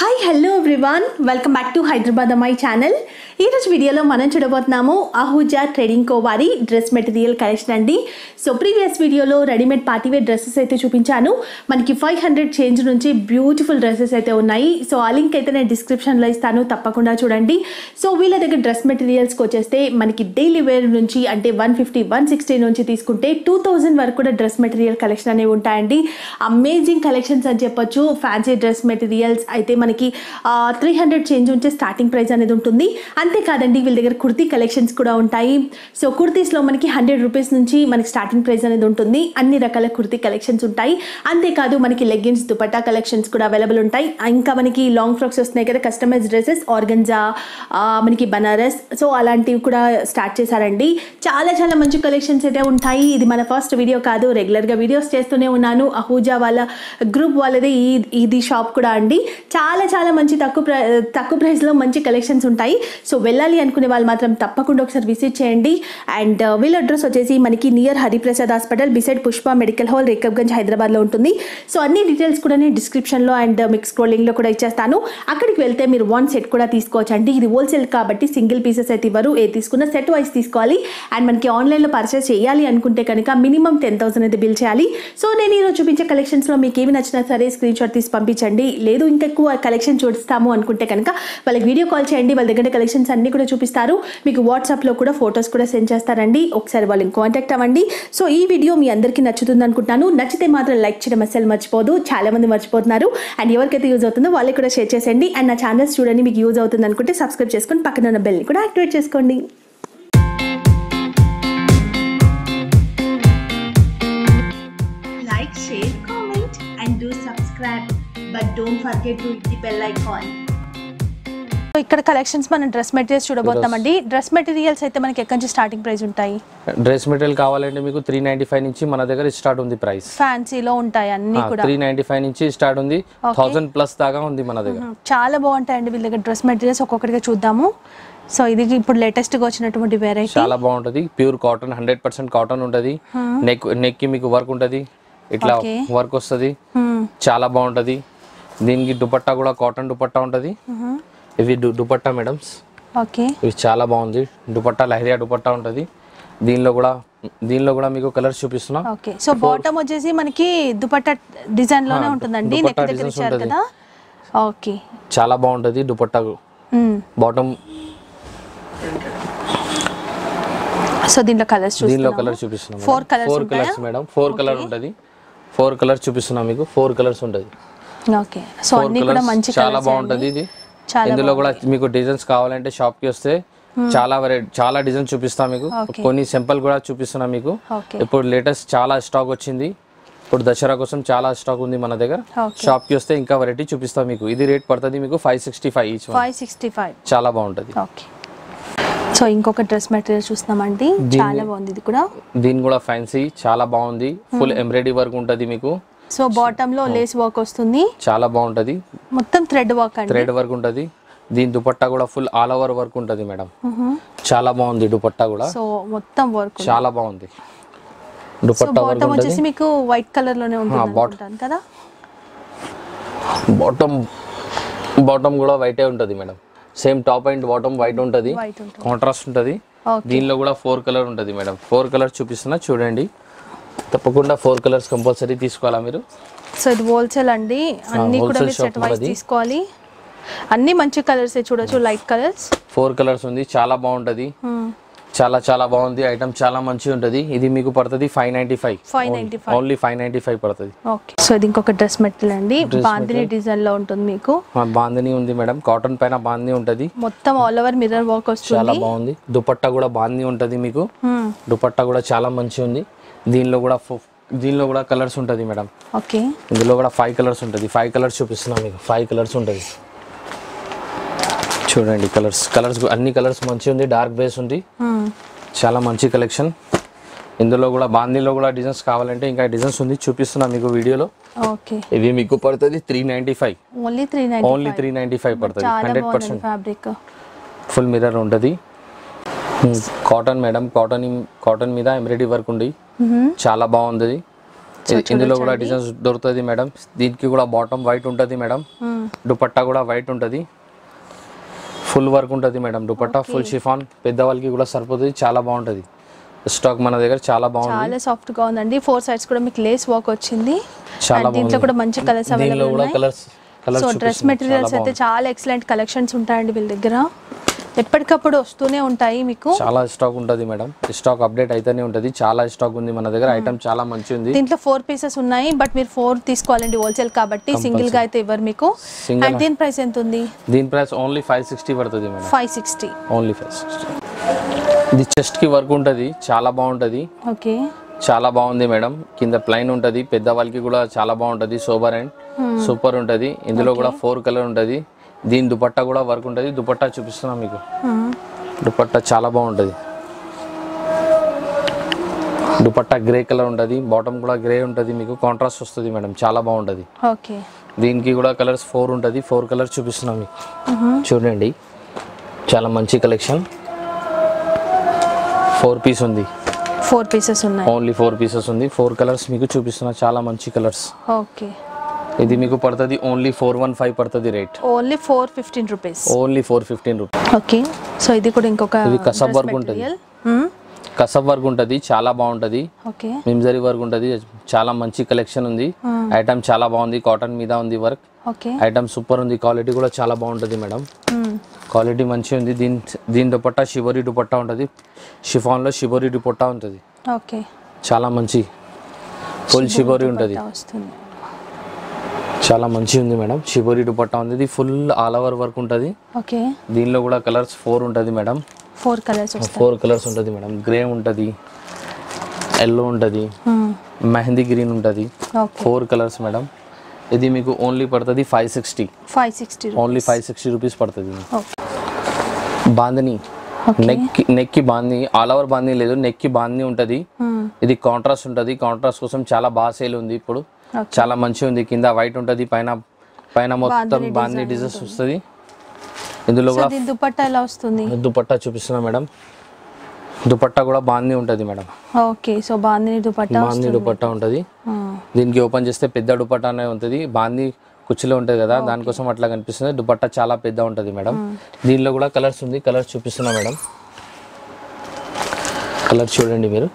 Hi hello everyone welcome back to Hyderabad అమ్మాయి channel ఈరోజు వీడియోలో మనం చూడబోతున్నాము అహూజా ట్రేడింగ్ కో వారి డ్రెస్ మెటీరియల్ కలెక్షన్ అండి సో ప్రీవియస్ వీడియోలో రెడీమేడ్ పార్టీవేర్ డ్రెస్సెస్ అయితే చూపించాను మనకి ఫైవ్ హండ్రెడ్ చేంజ్ నుంచి బ్యూటిఫుల్ డ్రెస్సెస్ అయితే ఉన్నాయి సో ఆ లింక్ అయితే నేను డిస్క్రిప్షన్లో ఇస్తాను తప్పకుండా చూడండి సో వీళ్ళ దగ్గర డ్రెస్ మెటీరియల్స్కి వచ్చేస్తే మనకి డైలీ వేర్ నుంచి అంటే వన్ ఫిఫ్టీ వన్ సిక్స్టీ నుంచి తీసుకుంటే టూ థౌజండ్ వరకు కూడా డ్రెస్ మెటీరియల్ కలెక్షన్ అనేవి ఉంటాయండి అమేజింగ్ కలెక్షన్స్ అని చెప్పొచ్చు ఫ్యాన్సీ డ్రెస్ మెటీరియల్స్ అయితే మనకి త్రీ హండ్రెడ్ చేంజ్ ఉంటే స్టార్టింగ్ ప్రైస్ అనేది ఉంటుంది అంతేకాదండి వీళ్ళ దగ్గర కుర్తీ కలెక్షన్స్ కూడా ఉంటాయి సో కుర్తీస్లో మనకి హండ్రెడ్ రూపీస్ నుంచి మనకి స్టార్టింగ్ ప్రైస్ అనేది ఉంటుంది అన్ని రకాల కుర్తీ కలెక్షన్స్ ఉంటాయి అంతేకాదు మనకి లెగ్గిన్స్ దుపట్టా కలెక్షన్స్ కూడా అవైలబుల్ ఉంటాయి ఇంకా మనకి లాంగ్ ఫ్రాక్స్ వస్తున్నాయి కదా కస్టమైజ్ డ్రెస్సెస్ ఆర్గంజా మనకి బనారస్ సో అలాంటివి కూడా స్టార్ట్ చేశారండి చాలా చాలా మంచి కలెక్షన్స్ అయితే ఉంటాయి ఇది మన ఫస్ట్ వీడియో కాదు రెగ్యులర్గా వీడియోస్ చేస్తూనే ఉన్నాను అహూజా వాళ్ళ గ్రూప్ వాళ్ళది ఈ ఇది షాప్ కూడా అండి చాలా చాలా మంచి తక్కువ ప్ర తక్కువ ప్రైస్లో మంచి కలెక్షన్స్ ఉంటాయి సో వెళ్ళాలి అనుకునే వాళ్ళు మాత్రం తప్పకుండా ఒకసారి విజిట్ చేయండి అండ్ వీళ్ళ అడ్రస్ వచ్చేసి మనకి near Hariprasad hospital beside Pushpa medical hall Rekabganj హైదరాబాద్లో ఉంటుంది సో అన్ని డీటెయిల్స్ కూడా నేను డిస్క్రిప్షన్లో అండ్ మీకు స్క్రోలింగ్లో కూడా ఇచ్చేస్తాను అక్కడికి వెళ్తే మీరు వన్ సెట్ కూడా తీసుకోవచ్చు అండి ఇది హోల్సేల్ కాబట్టి సింగిల్ పీసెస్ అయితే ఇవ్వరు ఏ తీసుకున్న సెట్ వైస్ తీసుకోవాలి అండ్ మనకి ఆన్లైన్లో పర్చేస్ చేయాలి అనుకుంటే కనుక మినిమం టెన్ థౌసండ్ అయితే బిల్ చేయాలి సో నేను ఈరోజు చూపించే కలెక్షన్స్లో మీకు ఏమి నచ్చినా సరే స్క్రీన్ షాట్ తీసి పంపించండి లేదు ఇంకా ఎక్కువ కలెక్షన్ చూస్తాము అనుకుంటే కనుక వాళ్ళకి వీడియో కాల్ చేయండి వాళ్ళ దగ్గర కలెక్షన్స్ అన్నీ కూడా చూపిస్తారు మీకు వాట్సాప్లో కూడా ఫొటోస్ కూడా సెండ్ చేస్తారండి ఒకసారి వాళ్ళని కాంటాక్ట్ అవ్వండి సో ఈ వీడియో మీ అందరికీ నచ్చుతుంది అనుకుంటున్నాను నచ్చితే మాత్రం లైక్ చేయడం అసలు మర్చిపోదు చాలా మంది మర్చిపోతున్నారు అండ్ ఎవరికైతే యూజ్ అవుతుందో వాళ్ళకి కూడా షేర్ చేసేయండి అండ్ నా ఛానల్స్ చూడండి మీకు యూజ్ అవుతుంది అనుకుంటే సబ్స్క్రైబ్ చేసుకొని పక్కన ఉన్న బెల్ని కూడా యాక్టివేట్ చేసుకోండి like, share, comment, and do subscribe. But don't forget to hit the bell icon. So ఇక్కడ కలెక్షన్స్ మనం డ్రెస్ మెటీరియల్స్ చూడబోతామండి డ్రెస్ మెటీరియల్స్ అయితే మనకి ఎక్కడి నుంచి స్టార్టింగ్ ప్రైస్ ఉంటాయి డ్రెస్ మెటీరియల్ కావాలంటే మీకు త్రీ నైన్టీ ఫైవ్ నుంచి మన దగ్గర స్టార్ట్ ఉంది ప్రైస్ ఫ్యాన్సీలో ఉంటాయి అన్ని కూడా త్రీ నైన్టీ ఫైవ్ నుంచి స్టార్ట్ ఉంది థౌసండ్ ప్లస్ దాకా ఉంది మన దగ్గర చాలా బాగుంటాయండి వీళ్ళ దగ్గర డ్రెస్ మెటీరియల్స్ ఒక్కొక్కటిగా చూద్దాము సో ఇది ఇప్పుడు లేటెస్ట్గా వచ్చినటువంటి వెరైటీ చాలా బాగుంటది pure cotton hundred percent cotton ఉంటది నెక్ నెక్ కి మీకు వర్క్ ఉంటది ఇట్లా Okay. వర్క్ వస్తుంది చాలా బాగుంటది దీనికి దుపట్టా కూడా కాటన్ దుపట్టా ఉంటది ఇవి దు- దుపట్టా మేడమ్స్ ఓకే ఇవి చాలా బాగుంది దుపట్టా లహరియా దుపట్టా ఉంటది దీనిలో కూడా దీనిలో కూడా మీకు కలర్స్ చూపిస్తున్నా ఓకే సో బాటమ్ వచ్చేసి మనకి దుపట్టా డిజైన్ లోనే ఆ, ఉంటుందండి నెక్ దుపట్టా దగ్గర designs ఇచ్చారు ఉంటది. కదా ఓకే చాలా బాగుంటది దుపట్టా బాటమ్ సో దీంట్లో కలర్స్ దీనిలో చూస్తున్నాము కలర్ చూపిస్తున్నాం four colours four colours madam four colour ఉంటది ఫోర్ కలర్స్ చూపిస్తున్నాం మీకు ఫోర్ కలర్స్ ఉంటది ఓకే సో ఫోర్ అన్ని కూడా కలర్స్ మంచి చాలా కలర్స్ బాగుంటది ఇది చాలా ఇందులో కూడా మీకు డిజైన్స్ కావాలంటే షాప్ కి వస్తే చాలా వెరైటీ చాలా డిజైన్ చూపిస్తా మీకు Okay. కొన్ని సింపుల్ కూడా చూపిస్తున్నా మీకు ఓకే ఇప్పుడు లేటెస్ట్ చాలా స్టాక్ వచ్చింది ఇప్పుడు దసరా కోసం చాలా స్టాక్ ఉంది మన దగ్గర Okay. షాప్ కి వస్తే ఇంకా వెరైటీ చూపిస్తా మీకు ఇది రేట్ పడుతుంది మీకు five sixty five each five sixty five చాలా బాగుంటది ఓకే సో ఇంకొక డ్రెస్ మెటీరియల్ చూస్తున్నామండి చాలా బాగుంది ఇది కూడా దీని కూడా ఫ్యాన్సీ చాలా బాగుంది ఫుల్ ఎంబ్రాయిడరీ వర్క్ ఉంటది మీకు సో బాటమ్ లో లేస్ వర్క్ వస్తుంది చాలా బాగుంటది మొత్తం థ్రెడ్ వర్క్ అండి థ్రెడ్ వర్క్ ఉంటది దీని దుపట్టా కూడా ఫుల్ ఆల్ ఓవర్ వర్క్ ఉంటది మేడం చాలా బాగుంది దుపట్టా కూడా సో మొత్తం వర్క్ చాలా బాగుంది సో దుపట్టా వర్క్ బాటమ్ వచ్చేసి ఉంటది మీకు వైట్ కలర్ లోనే ఉంటుంది bot- అనుకుంటాను కదా బాటమ్ బాటమ్ కూడా వైటే ఉంటది madam same top and bottom white ఉంటది వైట్ ఉంటుంది కాంట్రాస్ట్ ఉంటది ఓకే దీనిలో కూడా ఫోర్ కలర్ ఉంటది మేడం ఫోర్ కలర్స్ చూపిస్తున్నా చూడండి తప్పకుండా ఫోర్ కలర్స్ కంపల్సరీ తీసుకోవాలా మీరు సో ఇది హోల్సేల్ అండి అన్ని కూడా wholesale మీరు shop సెట్ వైస్ మనది. తీసుకోవాలి అన్ని మంచి కలర్స్ చూడొచ్చు లైట్ కలర్స్ ఫోర్ కలర్స్ ఉంది చాలా బాగుంటది చాలా చాలా బాగుంది ఐటమ్ చాలా మంచిగా ఉంటది ఇది మీకు పడుతుంది five ninety five five ninety five only five ninety five పడుతుంది ఓకే సో ఇది ఇంకొక డ్రెస్ మెటీరియల్ అండి బాందిని డిజైన్ లో ఉంటుంది మీకు బాందిని ఉంది మేడం కాటన్ పైన బాందిని ఉంటది మొత్తం ఆల్ ఓవర్ మిర్రర్ వర్క్ చాలా వస్తుంది బాగుంది దుపట్టా కూడా బాందిని ఉంటది మీకు Hmm. దుపట్టా కూడా చాలా మంచిగా ఉంది దీనిలో కూడా ఫో- దీనిలో కూడా కలర్స్ ఉంటది మేడం ఓకే ఇందులో కూడా ఫైవ్ కలర్స్ ఉంటుంది ఫైవ్ కలర్స్ చూపిస్తున్నాం మీకు ఫైవ్ కలర్స్ ఉంటుంది చూడండి కలర్స్ కలర్స్ అన్ని కలర్స్ మంచిగా ఉంది డార్క్ బేస్ ఉంది Hmm. చాలా మంచి కలెక్షన్ ఇందులో కూడా బాందీలో కూడా డిజైన్స్ కావాలంటే ఇంకా డిజైన్స్ ఉంది చూపిస్తున్నా మీకు వీడియోలో ఓకే ఇవి మీకు పడుతుంది three ninety five only three ninety only three ninety five పడుతుంది చాలా హండ్రెడ్ బాగుంది పర్సెంట్ ఫ్యాబ్రిక్ ఫుల్ మిర్రర్ ఉంటుంది కాటన్ మేడం కాటన్ కాటన్ మీద ఎంబ్రాయిడరీ వర్క్ ఉంది చాలా బాగుంది ఇది- ఇందులో కూడా డిజైన్స్ దొరుకుతుంది మేడం దీనికి కూడా బాటమ్ వైట్ ఉంటుంది మేడం దుపట్టా కూడా వైట్ ఉంటుంది ఫుల్ వర్క్ ఉంటుంది మేడం దుపట్టా ఫుల్ షిఫాన్ పెద్దవాళ్ళకి కూడా సరిపోతుంది చాలా బాగుంటుంది స్టాక్ మన దగ్గర చాలా బాగుంది చాలా సాఫ్ట్ గా ఉందండి ఫోర్ సైడ్స్ కూడా మీకు లేస్ వర్క్ వచ్చింది చాలా And దీంట్లో కూడా మంచి కలర్స్ దీనిలో అవైలబుల్ కూడా ఉన్నాయి colours colours so dress materials అయితే చాలా ఎక్సలెంట్ కలెక్షన్స్ ఉంటాయండి వీళ్ళ దగ్గర ఎప్పటికప్పుడు వస్తూనే ఉంటాయి మీకు చాలా స్టాక్ ఉంటుంది మేడం స్టాక్ అప్డేట్ అయితేనే ఉంటుంది చాలా స్టాక్ ఉంది మన దగ్గర ఐటమ్ చాలా మంచి ఉంది దీంట్లో ఫోర్ పీసెస్ ఉన్నాయి బట్ మీరు ఫోర్ తీసుకోవాలండి హోల్సేల్ కాబట్టి సింగిల్ గా అయితే ఇవ్వరు మీకు Single అండ్ దీని ప్రైస్ ఎంత ఉంది దీని ప్రైస్ ఓన్లీ ఫైవ్ సిక్స్టీ పడుతుంది madam five sixty only five sixty ఇది చెస్ట్ కి వర్క్ ఉంటుంది చాలా బాగుంటుంది ఓకే చాలా బాగుంది మేడం కింద ప్లైన్ ఉంటుంది పెద్దవాళ్ళకి కూడా చాలా బాగుంటుంది సోబర్ అండ్ సూపర్ ఉంటుంది ఇందులో కూడా ఫోర్ కలర్ ఉంటుంది దీని దుపట్టా కూడా వర్క్ ఉంటుంది దుపట్టా చూపిస్తున్నా మీకు దుపట్టా చాలా బాగుంటుంది దుపట్టా గ్రే కలర్ ఉంటుంది బాటమ్ కూడా గ్రే ఉంటుంది మీకు కాంట్రాస్ట్ వస్తుంది మేడం చాలా బాగుంటుంది ఓకే దీనికి కూడా కలర్స్ ఫోర్ ఉంటుంది ఫోర్ కలర్స్ చూపిస్తున్నాం మీకు చూడండి చాలా మంచి కలెక్షన్ ఫోర్ పీస్ ఉంది ఫోర్ పీసెస్ ఉన్నాయి ఓన్లీ ఫోర్ పీసెస్ ఉంది ఫోర్ కలర్స్ మీకు చూపిస్తున్నా చాలా మంచి కలర్స్ ఓకే ఇది మీకు పడుతుంది ఓన్లీ ఫోర్ వన్ ఫైవ్ పడుతుంది rate only four fifteen rupees only four fifteen rupees okay so ఇది కూడా ఇంకొక ఇది కసబ్ వర్క్ ఉంటుంది కసబ్ వర్క్ ఉంటుంది చాలా బాగుంటుంది ఓకే మిమ్జరీ వర్క్ ఉంటుంది చాలా మంచి కలెక్షన్ ఉంది ఐటమ్ చాలా బాగుంది కాటన్ మీద ఉంది వర్క్ ఓకే ఐటమ్ సూపర్ ఉంది క్వాలిటీ కూడా చాలా బాగుంటుంది మేడం క్వాలిటీ మంచిగా ఉంది దీని దీని దుపట్టా షిబోరి దుపట్టా ఉంటుంది షిఫాన్లో షిబోరి దుపట్టా ఉంటుంది ఓకే చాలా మంచి ఫుల్ షిబోరి ఉంటుంది వస్తుంది చాలా మంచి ఉంది మేడం షిబోరి దుపట్టా ఉంది ఇది ఫుల్ ఆల్ ఓవర్ వర్క్ ఉంటుంది ఓకే దీనిలో కూడా కలర్స్ ఫోర్ ఉంటుంది మేడం ఫోర్ కలర్స్ వస్తాయి ఫోర్ కలర్స్ ఉంటుంది మేడం గ్రే ఉంటుంది ఎల్లో ఉంటుంది మెహందీ గ్రీన్ ఉంటుంది ఓకే ఫోర్ కలర్స్ మేడం ఇది మీకు ఓన్లీ పడుతుంది five sixty five sixty only five sixty rupees పడుతుంది ఓకే బాందని నెక్ నెక్కి బాంది ఆల్ ఓవర్ బాంది లేదు నెక్కి బాంది ఉంటుంది ఇది కాంట్రాస్ట్ ఉంటుంది కాంట్రాస్ట్ కోసం చాలా బాగా సేల్ ఉంది ఇప్పుడు చాలా మంచిగా ఉంది కింద వైట్ ఉంటుంది పైన పైన మొత్తం బాంది డిజైన్స్ వస్తుంది ఇందులో సో కూడా దీని దుపట్టా ఎలా వస్తుంది దుపట్టా చూపిస్తున్నా మేడం దుపట్టా కూడా బాంది ఉంటుంది madam okay so bandhini dupatta bandhi dupatta ఉంటుంది దీనికి ఓపెన్ చేస్తే పెద్ద దుపట్టా అనే ఉంటుంది బాంది కుర్చీలో ఉంటుంది కదా దానికోసం అట్లా కనిపిస్తుంది దుపట్టా చాలా పెద్ద ఉంటుంది మేడం దీనిలో కూడా కలర్స్ ఉంది కలర్స్ చూపిస్తున్నా మేడం కలర్ చూడండి మీరు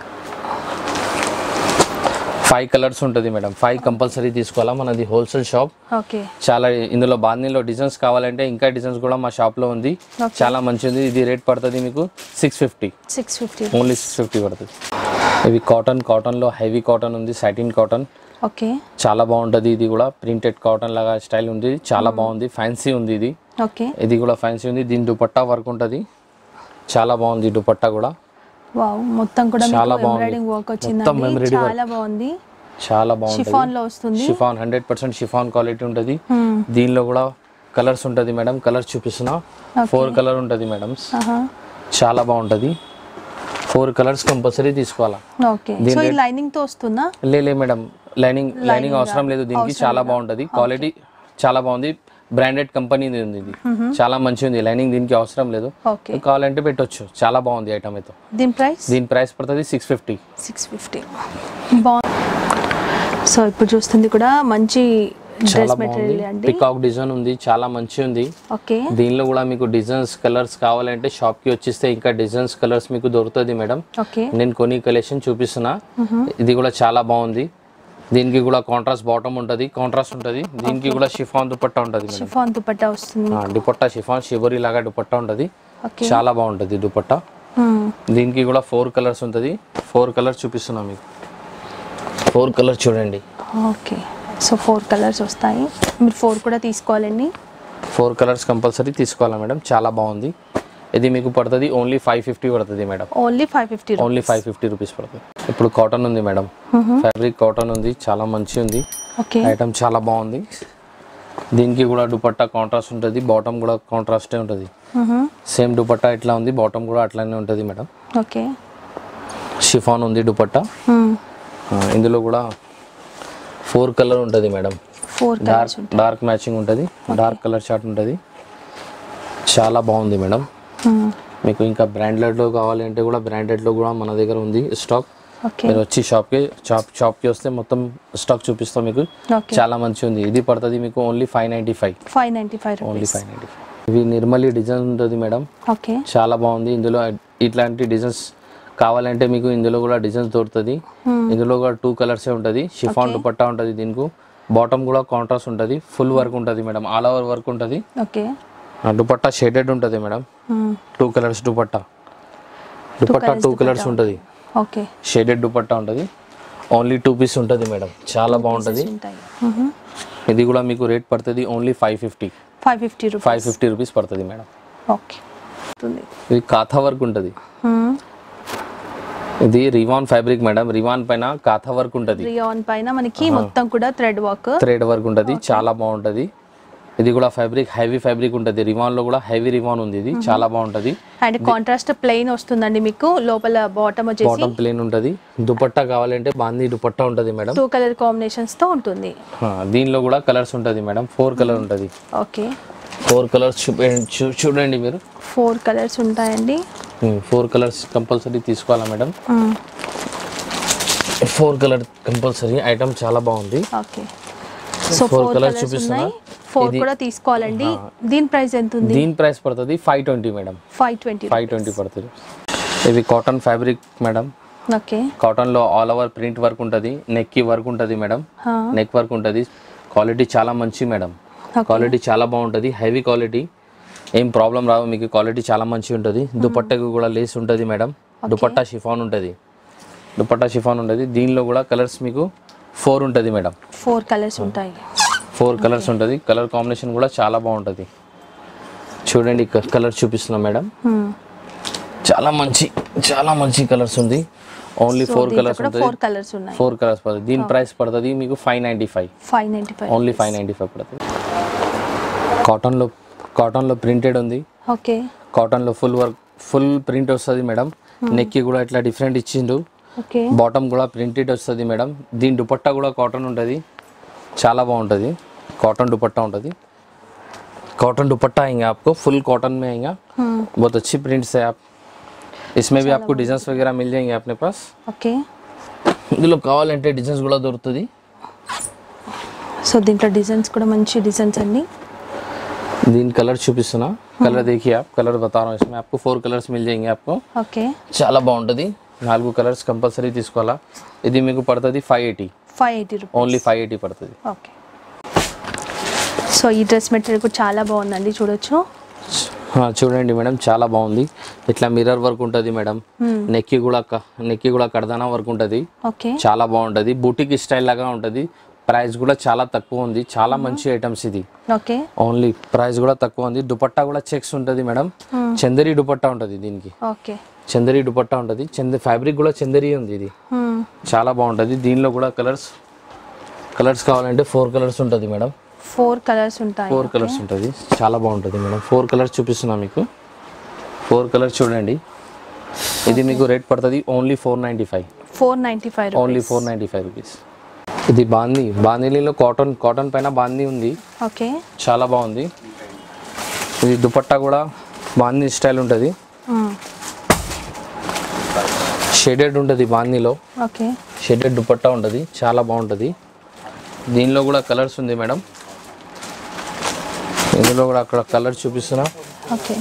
ఫైవ్ కలర్స్ ఉంటుంది మేడం ఫైవ్ కంపల్సరీ తీసుకోవాలా మనది హోల్సేల్ షాప్ ఓకే చాలా ఇందులో బాందీలో డిజైన్స్ కావాలంటే ఇంకా డిజైన్స్ కూడా మా షాప్లో ఉంది చాలా మంచిది ఇది రేట్ పడుతుంది మీకు six fifty six fifty only six fifty పడుతుంది ఇవి కాటన్ కాటన్లో హెవీ కాటన్ ఉంది సాటిన్ కాటన్ ఓకే చాలా బాగుంటుంది ఇది కూడా ప్రింటెడ్ కాటన్ లాగా స్టైల్ ఉంది చాలా బాగుంది ఫ్యాన్సీ ఉంది ఇది ఓకే ఇది కూడా ఫ్యాన్సీ ఉంది దీని దుపట్టా వర్క్ ఉంటుంది చాలా బాగుంది ఈ దుపట్టా కూడా వావ్ మొత్తం కూడా చాలా మీకు బాగుంది. ఎంబ్రాయిడింగ్ వర్క్ మొత్తం వచ్చిందండి embroidery work. చాలా బాగుంది చాలా బాగుంటుంది షిఫాన్ లో వస్తుంది chiffon hundred percent chiffon quality ఉంటుంది Hmm. దీనిలో కూడా కలర్స్ ఉంటుంది మేడం కలర్స్ చూపిస్తున్నా ఫోర్ కలర్ ఉంటుంది మేడం ఆహా. చాలా బాగుంటుంది ఫోర్ కలర్స్ కంపల్సరీ తీసుకోవాలా ఓకే సో ఈ లైనింగ్ తో వస్తుందా లే లే మేడం లైనింగ్ లైనింగ్ అవసరం లేదు దీనికి చాలా బాగుంటుంది క్వాలిటీ చాలా బాగుంది బ్రాండెడ్ కంపెనీ ఉంది ఇది చాలా మంచిగా ఉంది లైనింగ్ దీనికి అవసరం లేదు ఓకే కావాలంటే పెట్టొచ్చు చాలా బాగుంది ఐటమ్ అయితే దీని ప్రైస్ దీని ప్రైస్ పడుతుంది సిక్స్ ఫిఫ్టీ సిక్స్ ఫిఫ్టీ బాగుంది సో ఇప్పుడు చూస్తుంది కూడా మంచి చాలా డ్రెస్ బాగుంది మెటీరియల్ అండి పికాక్ డిజైన్ ఉంది చాలా మంచిగా ఉంది ఓకే దీనిలో కూడా మీకు డిజైన్స్ కలర్స్ కావాలంటే షాప్ కి వచ్చేస్తే ఇంకా డిజైన్స్ కలర్స్ మీకు దొరుకుతుంది మేడం ఓకే నేను కొన్ని కలెక్షన్ చూపిస్తున్నా ఇది కూడా చాలా బాగుంది దీనికి కూడా కాంట్రాస్ట్ బాటమ్ ఉంటుంది కాంట్రాస్ట్ ఉంటుంది దీనికి కూడా షిఫాన్ దుపట్టా ఉంటుంది మేడం షిఫాన్ దుపట్టా వస్తుంది ఆ, దుపట్టా షిఫాన్ షిబోరి లాగా దుపట్టా ఉంటుంది ఓకే చాలా బాగుంటుంది దుపట్టా దీనికి కూడా ఫోర్ కలర్స్ ఉంటుంది ఫోర్ కలర్స్ చూపిస్తున్నా మీకు ఫోర్ కలర్ చూడండి ఓకే సో ఫోర్ కలర్స్ వస్తాయి మీరు ఫోర్ కూడా తీసుకోవాలండి ఫోర్ కలర్స్ కంపల్సరీ తీసుకోవాలా మేడం చాలా బాగుంది ఇది మీకు పడుతుంది ఓన్లీ ఫైవ్ ఫిఫ్టీ పడుతుంది madam only five fifty only five fifty rupees పడుతుంది ఇప్పుడు కాటన్ ఉంది మేడం ఫ్యాబ్రిక్ కాటన్ ఉంది చాలా మంచి ఉంది ఓకే ఐటమ్ చాలా బాగుంది దీనికి కూడా దుపట్టా కాంట్రాస్ట్ ఉంటుంది బాటమ్ కూడా కాంట్రాస్టే ఉంటుంది సేమ్ దుపట్టా ఎట్లా ఉంది బాటమ్ కూడా అట్లానే ఉంటుంది మేడం ఓకే షిఫాన్ ఉంది దుపట్టా ఆ, ఇందులో కూడా ఫోర్ కలర్ ఉంటుంది madam four dark dark matching ఉంటుంది డార్క్ కలర్ షార్ట్ ఉంటుంది చాలా బాగుంది మేడం మీకు ఇంకా బ్రాండెడ్లో కావాలి అంటే కూడా బ్రాండెడ్లో కూడా మన దగ్గర ఉంది స్టాక్ ఓకే మీరు వచ్చి షాప్కి షాప్ షాప్కి వస్తే మొత్తం స్టాక్ చూపిస్తాం మీకు ఓకే చాలా మంచిగా ఉంది ఇది పడుతుంది మీకు only five ninety five five ninety five only rupees five ninety five ఇవి నిర్మలి డిజైన్ ఉంటుంది మేడం ఓకే చాలా బాగుంది ఇందులో ఇట్లాంటి డిజైన్స్ కావాలంటే మీకు ఇందులో కూడా డిజైన్స్ దొరుకుతుంది ఇందులో కూడా టూ కలర్సే ఉంటుంది షిఫాన్ దుపట్టా ఉంటుంది దీనికి బాటమ్ కూడా కాంట్రాస్ట్ ఉంటుంది ఫుల్ వర్క్ ఉంటుంది మేడం ఆల్ ఓవర్ వర్క్ ఉంటుంది ఓకే ఆ దుపట్టా షేడెడ్ ఉంటుంది madam two colours dupatta dupatta colours two colours ఉంటుంది ఓకే షేడెడ్ దుపట్టా ఉంటుంది ఓన్లీ టూ పీస్ ఉంటుంది మేడం చాలా బాగుంటుంది ఉంటాయి ఇది కూడా మీకు రేట్ పడుతుంది only five fifty five fifty rupees five fifty rupees పడుతుంది మేడం ఓకే ఉంటుంది ఇది కాథా వర్క్ ఉంటుంది ఇది రివాన్ ఫ్యాబ్రిక్ మేడం రివాన్ పైన కాథా వర్క్ ఉంటుంది రియాన్ పైన మనకి మొత్తం కూడా థ్రెడ్ వర్క్ థ్రెడ్ వర్క్ ఉంటుంది చాలా బాగుంటుంది ఇది కూడా ఫ్యాబ్రిక్ హెవీ ఫ్యాబ్రిక్ ఉంటుంది రివాన్ లో కూడా హెవీ రివాన్ ఉంది ఇది చాలా బాగుంటుంది అండ్ కాంట్రాస్ట్ ప్లెయిన్ వస్తుందండి మీకు లోపల బాటమ్ వచ్చేసి బాటమ్ ప్లేన్ ఉంటుంది దుపట్టా కావాలంటే బాందీ దుపట్టా ఉంటుంది మేడం టూ కలర్ కాంబినేషన్స్ తో ఉంటుంది ఆ, దీనిలో కూడా కలర్స్ ఉంటుంది మేడం ఫోర్ కలర్ ఉంటుంది ఓకే ఫోర్ కలర్స్ చూడండి మీరు ఫోర్ కలర్స్ ఉంటాయండి ఫోర్ కలర్స్ కంపల్సరీ తీసుకోవాలా madam four colour compulsory item చాలా బాగుంది okay so Four four colours colours చూపిస్తున్నా? ఉన్నాయి ఫోర్ కూడా తీసుకోవాలండి దీని ప్రైస్ ఎంత ఉంది దీని ప్రైస్ పడుతుంది five twenty madam five twenty five twenty పడుతుంది ఇది కాటన్ ఫ్యాబ్రిక్ మేడం ఓకే కాటన్లో ఆల్ ఓవర్ ప్రింట్ వర్క్ ఉంటుంది నెక్కి వర్క్ ఉంటుంది మేడం నెక్ వర్క్ ఉంటుంది క్వాలిటీ చాలా మంచి మేడం క్వాలిటీ చాలా బాగుంటుంది హెవీ క్వాలిటీ ఏం ప్రాబ్లం రావు మీకు క్వాలిటీ చాలా మంచిగా ఉంటుంది దుపట్టకు కూడా లేస్ ఉంటుంది మేడం దుపట్టా షిఫాన్ ఉంటుంది దుపట్టా షిఫాన్ ఉంటుంది దీనిలో కూడా కలర్స్ మీకు ఫోర్ ఉంటుంది మేడం ఫోర్ కలర్స్ ఉంటాయి ఫోర్ కలర్స్ ఉంటుంది కలర్ కాంబినేషన్ కూడా చాలా బాగుంటుంది చూడండి కలర్ చూపిస్తున్నాం మేడం Hmm. చాలా మంచి చాలా మంచి కలర్స్ ఉంది ఓన్లీ ఫోర్ దీంట్లో కలర్స్ కూడా ఉంటుంది ఫోర్ కలర్స్ ఉన్నాయి ఫోర్ కలర్స్ పడుతుంది దీని ప్రైస్ పడుతుంది మీకు five ninety five five ninety five only five ninety five పడుతుంది కాటన్లో కాటన్లో ప్రింటెడ్ ఉంది ఓకే కాటన్లో ఫుల్ వర్క్ ఫుల్ ప్రింట్ వస్తుంది మేడం నెక్కి కూడా ఇట్లా డిఫరెంట్ ఇచ్చిండు ఓకే బాటమ్ కూడా ప్రింటెడ్ వస్తుంది మేడం దీని దుపట్టా కూడా కాటన్ ఉంటుంది చాలా బాగుంటుంది కాటన్ दुपट्टा ఉంటుంది कॉटन दुपट्टा आएंगे आपको फुल कॉटन में आएगा बहुत अच्छी प्रिंट्स है आप इसमें भी आपको डिजाइन वगैरह मिल जाएंगे अपने पास ఓకే ఇందులో కావాలంటే డిజైన్స్ కూడా దొరుకుతుంది సో దీంట్లో డిజైన్స్ కూడా మంచి డిజైన్స్ అండి దీని కలర్ చూపిస్తున్నా కలర్ देखिए आप कलर बता रहा हूँ इसमें आपको फोर कलर्स मिल जाएंगे आपको ఓకే చాలా బాగుంటుంది నాలుగు కలర్స్ కంపల్సరీ తీసుకోవాలా ఇది మీకు పడుతుంది five eighty five eighty rupees only five eighty పడుతుంది ఓకే సో ఈ డ్రెస్ మెటీరియల్ కూడా చాలా బాగుందండి చూడొచ్చు ఆ, చూడండి మేడం చాలా బాగుంది ఇట్లా మిర్రర్ వర్క్ ఉంటుంది మేడం నెక్కి కూడా క- నెక్కి కూడా కడదానా వర్క్ ఉంటుంది ఓకే చాలా బాగుంటుంది బూటిక్ స్టైల్ లాగా ఉంటుంది ప్రైస్ కూడా చాలా తక్కువ ఉంది చాలా మంచి ఐటమ్స్ ఇది ఓకే ఓన్లీ ప్రైస్ కూడా తక్కువ ఉంది దుపట్టా కూడా చెక్స్ ఉంటుంది మేడం చందరి దుపట్టా ఉంటుంది దీనికి ఓకే చందరి దుపట్టా ఉంటుంది చంద ఫ్యాబ్రిక్ కూడా చందరి ఉంది ఇది చాలా బాగుంటుంది దీనిలో కూడా కలర్స్ కలర్స్ కావాలంటే ఫోర్ కలర్స్ ఉంటుంది మేడం ఫోర్ కలర్స్ ఉంటాయి ఫోర్ కలర్స్ ఉంటుంది చాలా బాగుంటుంది మేడం ఫోర్ కలర్స్ చూపిస్తున్నా మీకు ఫోర్ కలర్స్ చూడండి ఇది మీకు రేట్ పడుతుంది only four ninety five four ninety five only four ninety five rupees ఇది బాందీ బాందీలో కాటన్ కాటన్ పైన బాందీ ఉంది ఓకే చాలా బాగుంది ఇది దుపట్టా కూడా బాందీ స్టైల్ ఉంటుంది షేడెడ్ ఉంటుంది బాందీలో ఓకే షేడెడ్ దుపట్టా ఉంటుంది చాలా బాగుంటుంది దీనిలో కూడా కలర్స్ ఉంది మేడం ఇందులో కూడా అక్కడ కలర్ చూపిస్తున్నా okay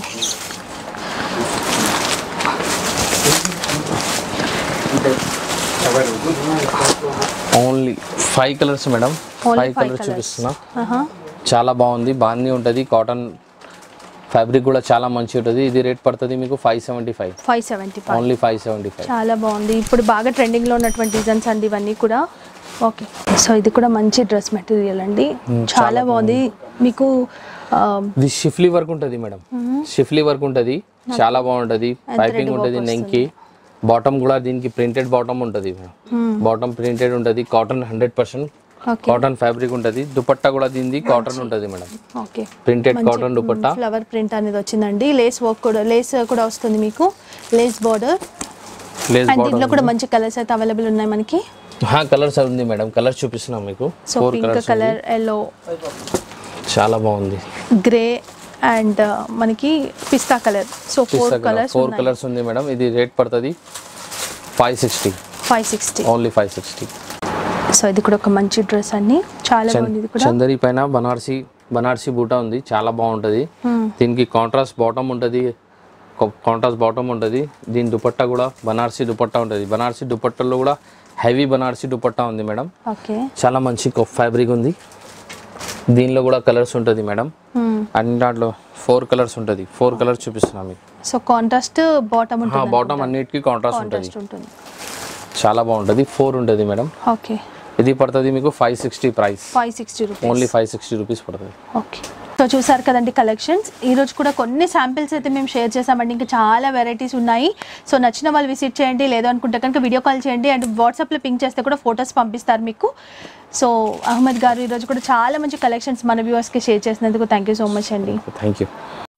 only five colours madam Only five five colours colours. చూపిస్తున్నా ఆహా. చాలా బాగుంది బాగుంది ఉంటుంది కాటన్ ఫ్యాబ్రిక్ కూడా చాలా మంచి ఉంటుంది ఇది రేట్ పడుతుంది మీకు five seventy five five seventy five only five seventy five చాలా బాగుంది ఇప్పుడు బాగా ట్రెండింగ్లో ఉన్నటువంటి డిజైన్స్ అండి ఇవన్నీ కూడా ఓకే సో ఇది కూడా మంచి డ్రెస్ మెటీరియల్ అండి చాలా బాగుంది మీకు ఆ, ఇది షిఫ్లీ వర్క్ ఉంటుంది మేడం షిఫ్లీ వర్క్ ఉంటుంది చాలా బాగుంటుంది పైపింగ్ ఉంటుంది నెంకి బాటమ్ కూడా దీనికి ప్రింటెడ్ బాటమ్ ఉంటుంది బాటమ్ ప్రింటెడ్ ఉంటుంది cotton hundred percent okay cotton fabric ఉంటుంది దుపట్టా కూడా దీనిది కాటన్ ఉంటుంది madam okay printed cotton dupatta flower print అనేది వచ్చిందండి లేస్ వర్క్ కూడా లేస్ కూడా వస్తుంది మీకు లేస్ బార్డర్ లేస్ అండ్ దీంట్లో కూడా మంచి కలర్స్ అయితే అవైలబుల్ ఉన్నాయి మనకి కలర్స్ ఉంది మేడం కలర్ చూపిస్తున్నాం మీకు so four pink colours colour yellow చాలా బాగుంది గ్రే అండ్ మనకి pista colour so four colours four colours ఉంది మేడం ఇది రేట్ పడుతుంది five sixty five sixty only five sixty so ఇది కూడా ఒక మంచి డ్రెస్ అండి చాలా బాగుంది ఇది కూడా చందరి పైన బనార్సీ బనార్సీ బూటా ఉంది చాలా బాగుంటది దీనికి కాంట్రాస్ట్ బాటమ్ ఉంటుంది కాంట్రాస్ట్ బాటమ్ ఉంటుంది దీని దుపట్టా కూడా బనార్సీ దుపట్టా ఉంటుంది బనార్సీ దుపట్టాలో కూడా హెవీ బనార్సీ దుపట్టా ఉంది మేడం ఓకే చాలా మంచి ఫ్యాబ్రిక్ ఉంది దీనిలో కూడా కలర్స్ ఉంటుంది మేడం అన్ని దాంట్లో ఫోర్ కలర్స్ ఉంటుంది ఫోర్ కలర్స్ చూపిస్తున్నాం మీకు సో కాంట్రాస్ట్ బాటమ్ ఉంటుంది బాటమ్ అన్నిటికీ కాంట్రాస్ట్ ఉంటుంది కాంట్రాస్ట్ ఉంటుంది చాలా బాగుంటుంది ఫోర్ ఉంటుంది మేడం ఓకే ఇది పడుతుంది మీకు five sixty price five sixty rupees only five sixty rupees పడుతుంది ఓకే సో చూసారు కదండి కలెక్షన్స్ ఈ రోజు కూడా కొన్ని శాంపిల్స్ అయితే మేము షేర్ చేసామండి ఇంకా చాలా వెరైటీస్ ఉన్నాయి సో నచ్చిన వాళ్ళు విజిట్ చేయండి లేదు అనుకుంటే కనుక వీడియో కాల్ చేయండి అండ్ వాట్సాప్లో పింక్ చేస్తే కూడా ఫొటోస్ పంపిస్తారు మీకు సో అహ్మద్ గారు ఈరోజు కూడా చాలా మంచి కలెక్షన్స్ మన వ్యూవర్స్కి షేర్ చేసినందుకు థ్యాంక్ యూ సో మచ్ అండి థ్యాంక్ యూ